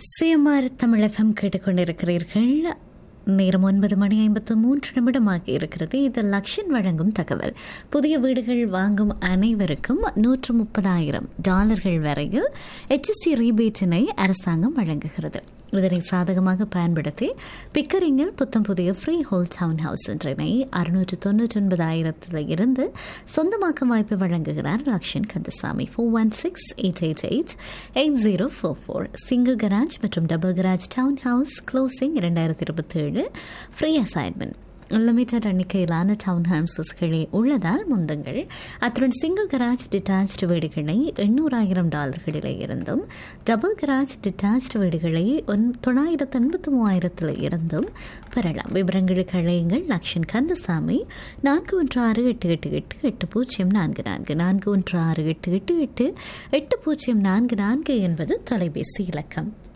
CMR Tamil FM கேட்டுக்கொண்டிருக்கிறீர்கள் நேரம் ஒன்பது மணி ஐம்பத்து மூன்று நிமிடமாகி இருக்கிறது இது லக்ஷன் வழங்கும் தகவல் புதிய வீடுகள் வாங்கும் அனைவருக்கும் நூற்று முப்பதாயிரம் டாலர்கள் வரையில் எச்எஸ்டி ரீபேட்டினை அரசாங்கம் வழங்குகிறது இதனை சாதகமாக பயன்படுத்தி பிக்கரிங்கில் புத்தம் புதிய ஃப்ரீ ஹோல் டவுன் ஹவுஸ் ஒன்றினை அறுநூற்று தொன்னூற்றி ஒன்பதாயிரத்தில் இருந்து சொந்தமாக்கும் வாய்ப்பு வழங்குகிறார் Lakshan Kandasamy four one six eight eight eight eight zero four four single garage மற்றும் double garage town house closing இரண்டாயிரத்தி இருபத்தி ஏழு ஃப்ரீ அசைன்மெண்ட் லிமிட்டட் எண்ணிக்கையிலான டவுன் ஹவுசஸ்களே உள்ளதால் முந்துங்கள் அத்துடன் சிங்கிள் கராஜ் டிட்டாச்டு வீடுகளை எண்ணூறாயிரம் டாலர்களில் இருந்தும் டபுள் கராஜ் டிட்டாச்டு வீடுகளை ஒன் தொள்ளாயிரத்து எண்பத்தி மூவாயிரத்தில் இருந்தும் பெறலாம் விவரங்களுக்கு அழையுங்கள் லக்ஷன் கந்தசாமி நான்கு ஒன்று ஆறு எட்டு எட்டு எட்டு எட்டு பூஜ்ஜியம் நான்கு நான்கு நான்கு ஒன்று ஆறு எட்டு எட்டு எட்டு எட்டு பூஜ்ஜியம் நான்கு நான்கு என்பது தொலைபேசி இலக்கம்